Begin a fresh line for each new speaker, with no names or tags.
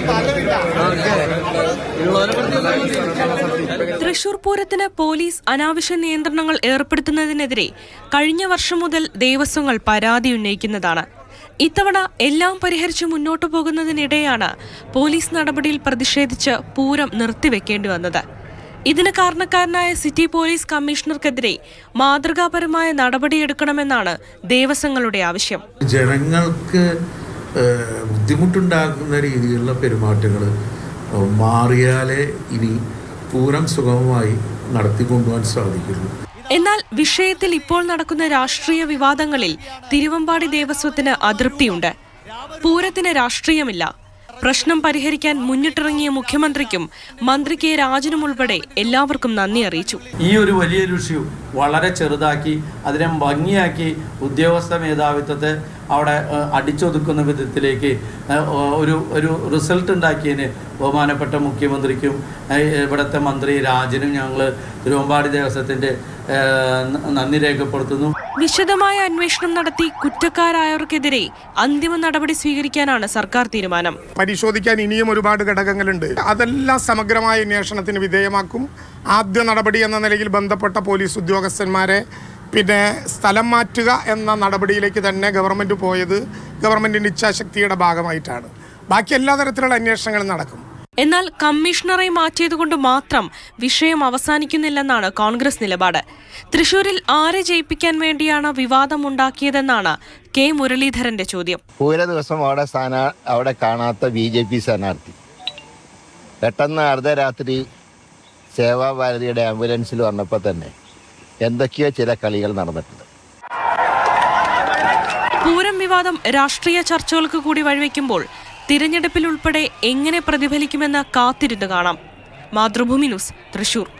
തൃശൂർ പൂരത്തിന് പോലീസ് അനാവശ്യ നിയന്ത്രണങ്ങൾ ഏർപ്പെടുത്തുന്നതിനെതിരെ കഴിഞ്ഞ വർഷം മുതൽ ദേവസ്വങ്ങൾ പരാതി ഉന്നയിക്കുന്നതാണ് ഇത്തവണ എല്ലാം പരിഹരിച്ച് മുന്നോട്ടു പോകുന്നതിനിടെയാണ് പോലീസ് നടപടിയിൽ പ്രതിഷേധിച്ച് പൂരം നിർത്തിവെക്കേണ്ടി വന്നത് ഇതിന് കാരണക്കാരനായ സിറ്റി പോലീസ് കമ്മീഷണർക്കെതിരെ മാതൃകാപരമായ നടപടിയെടുക്കണമെന്നാണ് ദേവസ്വങ്ങളുടെ ആവശ്യം
ജനങ്ങൾക്ക് ഏഹ്, ബുദ്ധിമുട്ടുണ്ടാക്കുന്ന രീതിയിലുള്ള പെരുമാറ്റങ്ങൾ മാറിയാലേ ഇനി പൂരം സുഗമമായി നടത്തിക്കൊണ്ടുപോകാൻ സാധിക്കുള്ളൂ
എന്നാൽ വിഷയത്തിൽ ഇപ്പോൾ നടക്കുന്ന രാഷ്ട്രീയ വിവാദങ്ങളിൽ തിരുവമ്പാടി ദേവസ്വത്തിന് അതൃപ്തിയുണ്ട് പൂരത്തിന് രാഷ്ട്രീയമില്ല പ്രശ്നം പരിഹരിക്കാൻ മുന്നിട്ടിറങ്ങിയ മുഖ്യമന്ത്രിക്കും മന്ത്രി കെ രാജനും ഉൾപ്പെടെ എല്ലാവർക്കും നന്ദി അറിയിച്ചു
ഈ ഒരു വലിയൊരു ഇഷ്യൂ വളരെ ചെറുതാക്കി അതിനെ ഭംഗിയാക്കി ഉദ്യോഗസ്ഥ മേധാവിത്വത്തെ അവിടെ ഏഹ്, അടിച്ചൊതുക്കുന്ന വിധത്തിലേക്ക് ഏഹ്, ഒരു ഒരു റിസൾട്ട് ഉണ്ടാക്കിയതിന് ബഹുമാനപ്പെട്ട മുഖ്യമന്ത്രിക്കും ഏഹ്, ഇവിടുത്തെ മന്ത്രി രാജനും ഞങ്ങൾ തിരുവമ്പാടി ദേവസ്വത്തിൻ്റെ ഏഹ്, ന- നന്ദി രേഖപ്പെടുത്തുന്നു
വിശദമായ അന്വേഷണം നടത്തി കുറ്റക്കാരായവർക്കെതിരെ അന്തിമ നടപടി സ്വീകരിക്കാനാണ് സർക്കാർ തീരുമാനം
പരിശോധിക്കാൻ ഇനിയും ഒരുപാട് ഘടകങ്ങളുണ്ട് അതെല്ലാം സമഗ്രമായ അന്വേഷണത്തിന് വിധേയമാക്കും ആദ്യ നടപടി എന്ന നിലയിൽ ബന്ധപ്പെട്ട പോലീസ് ഉദ്യോഗസ്ഥന്മാരെ പിന്നെ സ്ഥലം മാറ്റുക എന്ന നടപടിയിലേക്ക് തന്നെ ഗവൺമെൻറ് പോയത് ഗവൺമെൻറ്റിൻ്റെ ഇച്ഛാശക്തിയുടെ ഭാഗമായിട്ടാണ് ബാക്കി എല്ലാ തരത്തിലുള്ള അന്വേഷണങ്ങളും നടക്കും
എന്നാൽ കമ്മീഷണറെ മാറ്റിയതുകൊണ്ട് മാത്രം വിഷയം അവസാനിക്കുന്നില്ലെന്നാണ് കോൺഗ്രസ് നിലപാട് തൃശൂരിൽ ആരെ ജയിപ്പിക്കാൻ വേണ്ടിയാണ് വിവാദമുണ്ടാക്കിയതെന്നാണ് കെ മുരളീധരന്റെ ചോദ്യം
പൂര ദിവസം അവിടെ സ്ഥാനാ അവിടെ കാണാത്ത ബി ജെ പി സ്ഥാനാർത്ഥി പെട്ടെന്ന് അർദ്ധരാത്രി സേവാഭാരതിയുടെ ആംബുലൻസിൽ വന്നപ്പോൾ തന്നെ എന്തൊക്കെയോ ചില കളികൾ നടന്നിട്ടുണ്ട്
പൂരം വിവാദം രാഷ്ട്രീയ ചർച്ചകൾക്ക് കൂടി വഴിവെക്കുമ്പോൾ തിരഞ്ഞെടുപ്പിൽ ഉൾപ്പെടെ എങ്ങനെ പ്രതിഫലിക്കുമെന്ന് കാത്തിരുന്ന് കാണാം മാതൃഭൂമി ന്യൂസ് തൃശൂർ